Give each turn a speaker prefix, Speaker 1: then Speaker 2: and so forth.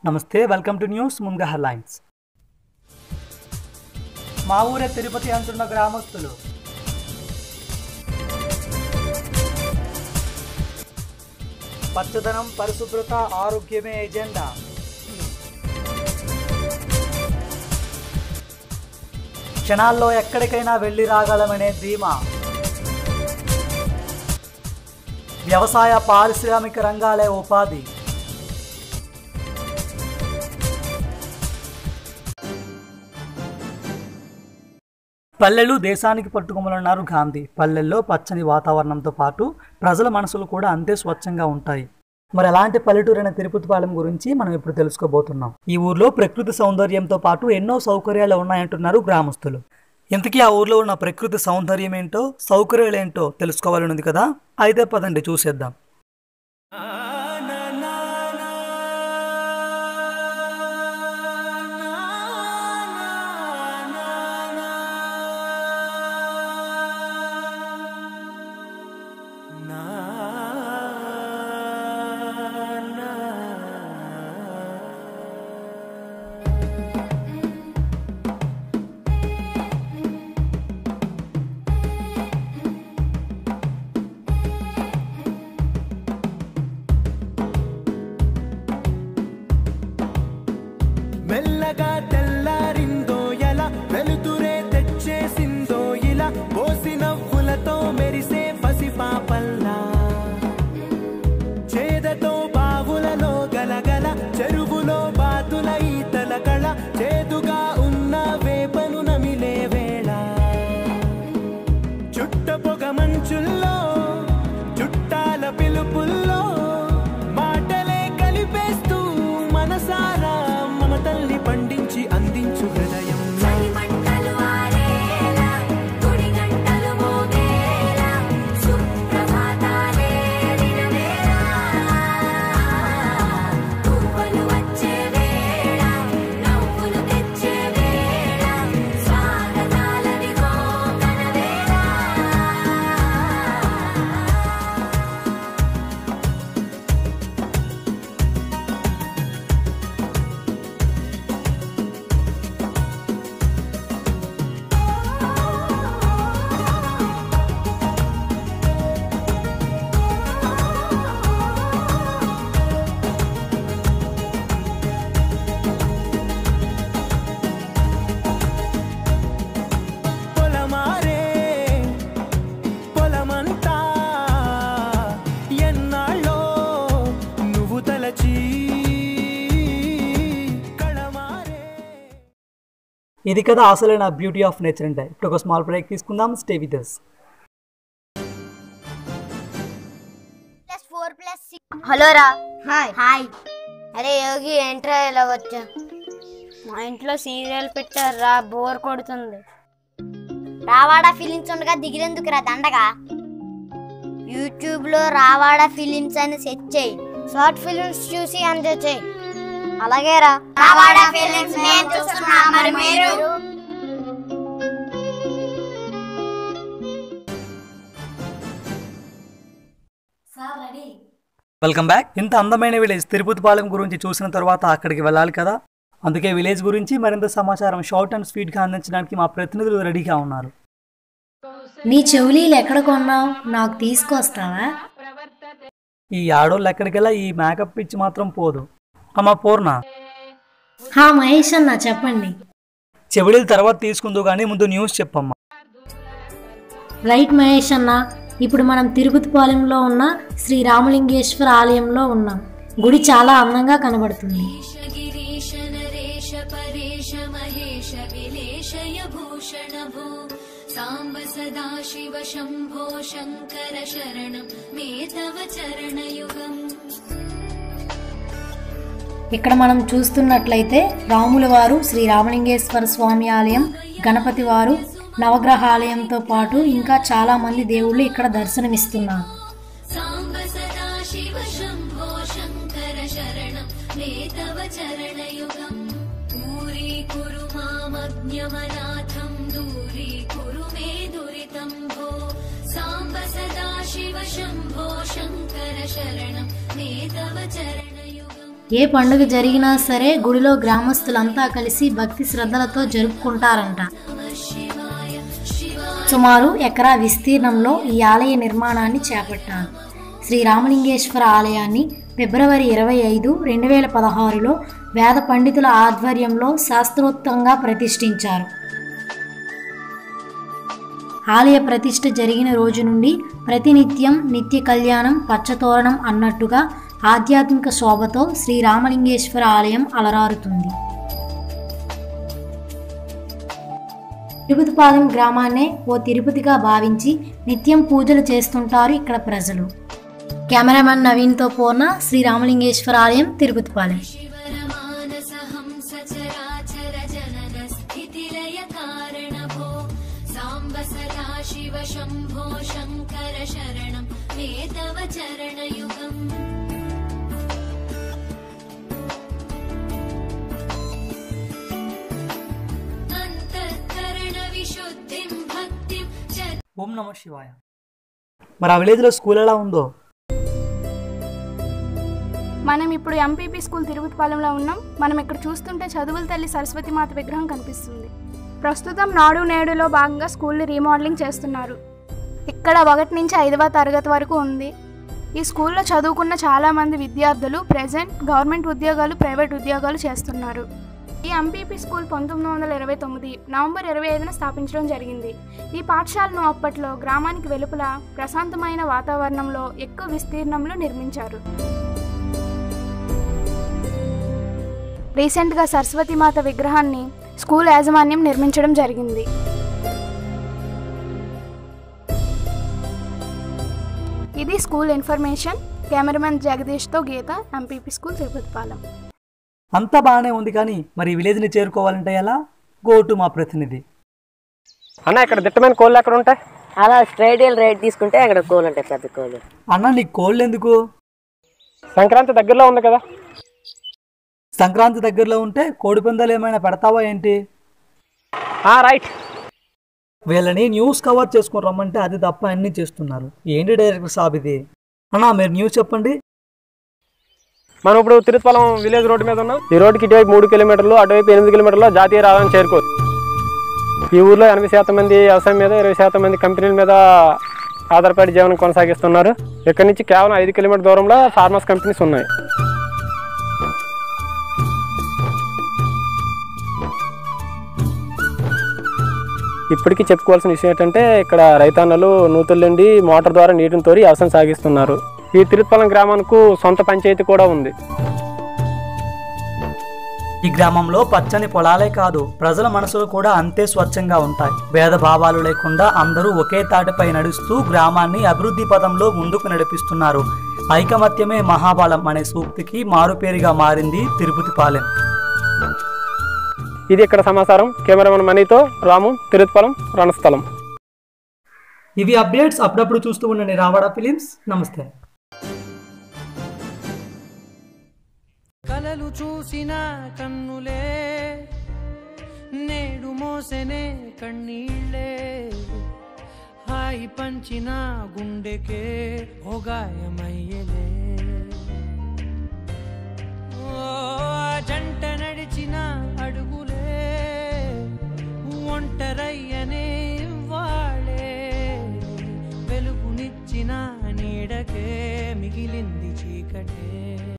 Speaker 1: నమస్తే welcome to news ముందుగా headlines మా ఊరే తిరుపతి అంటున్న గ్రామస్తులు పచ్చదనం పరిశుభ్రత ఆరోగ్యమే ఎజెండా క్షణాల్లో ఎక్కడికైనా వెళ్ళి రాగలమనే ధీమా వ్యవసాయ పారిశ్రామిక రంగాలే ఉపాధి పల్లెలు దేశానికి పట్టుకొమ్మలన్నారు గాంధీ పల్లెల్లో పచ్చని వాతావరణంతో పాటు ప్రజల మనసులు కూడా అంతే స్వచ్ఛంగా ఉంటాయి మరి అలాంటి పల్లెటూరైన తిరుపతిపాలెం గురించి మనం ఇప్పుడు తెలుసుకోబోతున్నాం ఈ ఊర్లో ప్రకృతి సౌందర్యంతో పాటు ఎన్నో సౌకర్యాలు ఉన్నాయంటున్నారు గ్రామస్తులు ఇంతకీ ఆ ఊర్లో ఉన్న ప్రకృతి సౌందర్యం ఏంటో సౌకర్యాలు ఏంటో తెలుసుకోవాలని ఉంది కదా అయితే పదండి చూసేద్దాం
Speaker 2: మెల్లగా తెల్లారిందో ఎలా వెలుతురే తెచ్చేసిందో ఇలా పోసి నవ్వులతో మెరిసే పసిపాపల్లా చేదతో బావులలో గలగల చెరువులో బాతుల ఈతల కళ చేదుగా ఉన్న వేపను నమిలే వేళ చుట్ట పొగ మంచుల్లో చుట్టాల పిలుపుల్లో మాటలే కలిపేస్తూ మనసారా మమతల్ని పండించి అందించు హృదయం
Speaker 3: చలిమంటలు ఆరేలా గుడి గంటలు మోగేలా సుప్రభాతాలే దినవేళ పువ్వులు వచ్చే వేళ నవ్వులు తెచ్చే వేళ స్వాగతాలదిగో కనవేళ
Speaker 2: పొలమారే పొలమంతా ఎన్నాళ్ళో నువ్వు తలచి కళమారే
Speaker 1: ఇది కదా అసలైన బ్యూటీ ఆఫ్ నేచర్ అంటే ఇప్పుడు ఒక స్మాల్ బ్రేక్ తీసుకుందాం stay with us.
Speaker 4: Plus four plus six hello రా హాయ్ హాయ్ అరే యోగి ఏంట్రా ఇలా వచ్చా
Speaker 5: మా ఇంట్లో సీరియల్ పెట్టారు రా బోర్ కొడుతుంది
Speaker 4: రావాడా ఫిలిమ్స్ ఉండగా దిగిరెందుకు రా దండగా యూట్యూబ్ లో రావాడా ఫిలిమ్స్ అని సెట్ చేయి షార్ట్ ఫిలిమ్స్ చూసి ఎంజాయ్ చేయి అలాగే రా రావాడా ఫిలిమ్స్ మేము చూస్తున్నాం మరి మీరు
Speaker 1: వెల్కమ్ బ్యాక్ ఇంత అందమైన విలేజ్ తిరుపతిపాలెం గురించి చూసిన తర్వాత అక్కడికి వెళ్ళాలి కదా అందుకే విలేజ్ గురించి మరింత సమాచారం షార్ట్ అండ్ స్వీట్గా అందించడానికి మా ప్రతినిధులు రెడీగా ఉన్నారు
Speaker 6: నీ చెవులీలు ఎక్కడ కొన్నావు నాకు తీసుకొస్తావా
Speaker 1: ఈ ఆడోళ్ళు ఎక్కడికెళ్ళా ఈ మేకప్ పిచ్చి మాత్రం పోదు అమ్మ పూర్ణ
Speaker 6: హా మహేష్ అన్న చెప్పండి
Speaker 1: చెవిడిల తర్వాత తీసుకుందు కానీ ముందు న్యూస్ చెప్పమ్మా
Speaker 6: రైట్ మహేష్ అన్న ఇప్పుడు మనం తిరుపతిపాలెంలో ఉన్న శ్రీ రామలింగేశ్వర ఆలయంలో ఉన్నాం గుడి చాలా అందంగా కనబడుతుంది
Speaker 3: गिरीश नरेश परेश महेश विलेशय भूषण भो साम्ब सदा शिव शम्भो शङ्कर शरणं मे तव चरणयुगम्
Speaker 6: ఇక్కడ మనం చూస్తున్నట్లయితే రాముల వారు శ్రీ రామలింగేశ్వర స్వామి ఆలయం గణపతి వారు నవగ్రహాలయంతో పాటు ఇంకా చాలా మంది దేవుళ్ళు ఇక్కడ దర్శనమిస్తున్నారు
Speaker 3: साम्ब सदा शिव शम्भो शङ्कर शरणं मे तव चरणयुगम् दूरीकुरु मामज्ञमनाथं दूरीकुरु मे दुरितं भो साम्ब सदा शिव शम्भो शङ्कर शरणं मे तव चरणयुगम्
Speaker 6: ఏ పండుగ జరిగినా సరే గుడిలో గ్రామస్తులంతా కలిసి భక్తి శ్రద్ధలతో జరుపుకుంటారంట సుమారు ఎకరా విస్తీర్ణంలో ఈ ఆలయ నిర్మాణాన్ని చేపట్టారు శ్రీ రామలింగేశ్వర ఆలయాన్ని ఫిబ్రవరి ఇరవై ఐదు రెండు వేల పదహారులో వేద పండితుల ఆధ్వర్యంలో శాస్త్రోక్తంగా ప్రతిష్ఠించారు ఆలయ ప్రతిష్ఠ జరిగిన రోజు నుండి ప్రతినిత్యం నిత్య కళ్యాణం పచ్చతోరణం అన్నట్టుగా ఆధ్యాత్మిక శోభతో శ్రీ రామలింగేశ్వర ఆలయం అలరారుతుంది తిరుపతిపాలెం గ్రామాన్నే ఓ తిరుపతిగా భావించి నిత్యం పూజలు చేస్తుంటారు ఇక్కడ ప్రజలు కెమెరామెన్ నవీన్తో పూర్ణ శ్రీ రామలింగేశ్వర ఆలయం తిరుపతిపాలెం
Speaker 3: शिवरमानसहंस चराचर जनन स्थितिलय कारणभो साम्ब सदा शिव शम्भो शङ्कर शरणं मे तव चरणयुगम् अन्तःकरणविशुद्धिं भक्तिं च
Speaker 1: ఓం నమ శివాయ మరి ఆ విలేజ్లో స్కూల్ ఎలా ఉందో
Speaker 7: మనం ఇప్పుడు ఎంపీపీ స్కూల్ తిరుపతిపాలెంలో ఉన్నాం మనం ఇక్కడ చూస్తుంటే చదువుల తల్లి సరస్వతి మాత విగ్రహం కనిపిస్తుంది ప్రస్తుతం నాడు నేడులో భాగంగా స్కూల్ని రీమోడలింగ్ చేస్తున్నారు ఇక్కడ ఒకటి నుంచి ఐదవ తరగతి వరకు ఉంది ఈ స్కూల్లో చదువుకున్న చాలామంది విద్యార్థులు ప్రెజెంట్ గవర్నమెంట్ ఉద్యోగాలు ప్రైవేట్ ఉద్యోగాలు చేస్తున్నారు ఈ ఎంపీపీ స్కూల్ పంతొమ్మిది వందల ఇరవై తొమ్మిది నవంబర్ ఇరవై ఐదున స్థాపించడం జరిగింది ఈ పాఠశాలను అప్పట్లో గ్రామానికి వెలుపల ప్రశాంతమైన వాతావరణంలో ఎక్కువ విస్తీర్ణంలో నిర్మించారు రీసెంట్గా సరస్వతి మాత విగ్రహాన్ని స్కూల్ యాజమాన్యం నిర్మించడం జరిగింది ఇది స్కూల్ ఇన్ఫర్మేషన్ కెమెరామెన్ జగదీష్తో గీత ఎంపీపీ స్కూల్ తిరుపతిపాలెం
Speaker 1: అంతా బాగానే ఉంది కానీ మరి ఈ విలేజ్ని చేరుకోవాలంటే ఎలా గో టు మా ప్రతినిధి
Speaker 8: అన్న ఇక్కడ దిట్టమైన కోళ్ళు ఎక్కడ ఉంటాయి
Speaker 9: అలా స్ట్రైట్ వెళ్ళి రైట్ తీసుకుంటే అక్కడ కోళ్ళు ఉంటాయి పెద్ద కోళ్ళు
Speaker 1: అన్న నీకు కోళ్ళు ఎందుకు
Speaker 8: సంక్రాంతి దగ్గరలో ఉంది కదా
Speaker 1: సంక్రాంతి దగ్గరలో ఉంటే కోడి పందాలు ఏమైనా పెడతావా ఏంటి
Speaker 8: ఆ, రైట్
Speaker 1: వీళ్ళని న్యూస్ కవర్ చేసుకుని రమ్మంటే అది తప్ప అన్నీ చేస్తున్నారు ఏంటి డైరెక్టర్ సాబ్ ఇది అన్నా మీరు న్యూస్ చెప్పండి
Speaker 8: మనం ఇప్పుడు తిరుపతిపాలెం విలేజ్ రోడ్డు మీద ఉన్నాం ఈ రోడ్డుకి ఇటువైపు మూడు కిలోమీటర్లు అటువైపు ఎనిమిది కిలోమీటర్లు జాతీయ రహదారిని చేరుకోవచ్చు ఈ ఊర్లో ఎనభై శాతం మంది వ్యవసాయం మీద ఇరవై శాతం మంది కంపెనీల మీద ఆధారపడి జీవనం కొనసాగిస్తున్నారు ఇక్కడ నుంచి కేవలం ఐదు కిలోమీటర్ దూరంలో ఫార్మర్స్ కంపెనీస్ ఉన్నాయి ఇప్పటికీ చెప్పుకోవాల్సిన విషయం ఏంటంటే ఇక్కడ రైతన్నలు నూతుల్లండి మోటార్ ద్వారా నీటిని తోడి వ్యవసాయం సాగిస్తున్నారు ఈ తిరుపతిపాలెం గ్రామానికి సొంత పంచాయతీ కూడా ఉంది
Speaker 1: ఈ గ్రామంలో పచ్చని పొలాలే కాదు ప్రజల మనసులు కూడా అంతే స్వచ్ఛంగా ఉంటాయి భేదభావాలు లేకుండా అందరూ ఒకే తాటిపై నడుస్తూ గ్రామాన్ని అభివృద్ధి పదంలో ముందుకు నడిపిస్తున్నారు ఐకమత్యమే మహాబలం అనే సూక్తికి మారుపేరుగా మారింది తిరుపతిపాలెం
Speaker 8: ఇది ఇక్కడ సమాచారం కెమెరామెన్ మనీతో రాము తిరుపతిపాలెం రణస్థలం
Speaker 1: ఇవి అప్డేట్స్ అప్పుడప్పుడు చూస్తూ ఉండండి రావాడా ఫిలిమ్స్ నమస్తే
Speaker 2: కలలు చూసిన కన్నులే నేడు మోసెనే కన్నీళ్ళే హాయి పంచిన గుండెకే ఓ గాయమయ్యలే ఓ ఆ జంట నడిచిన అడుగులే ఒంటరయ్యనే వాళ్ళే వెలుగునిచ్చిన నీడకే మిగిలింది చీకటే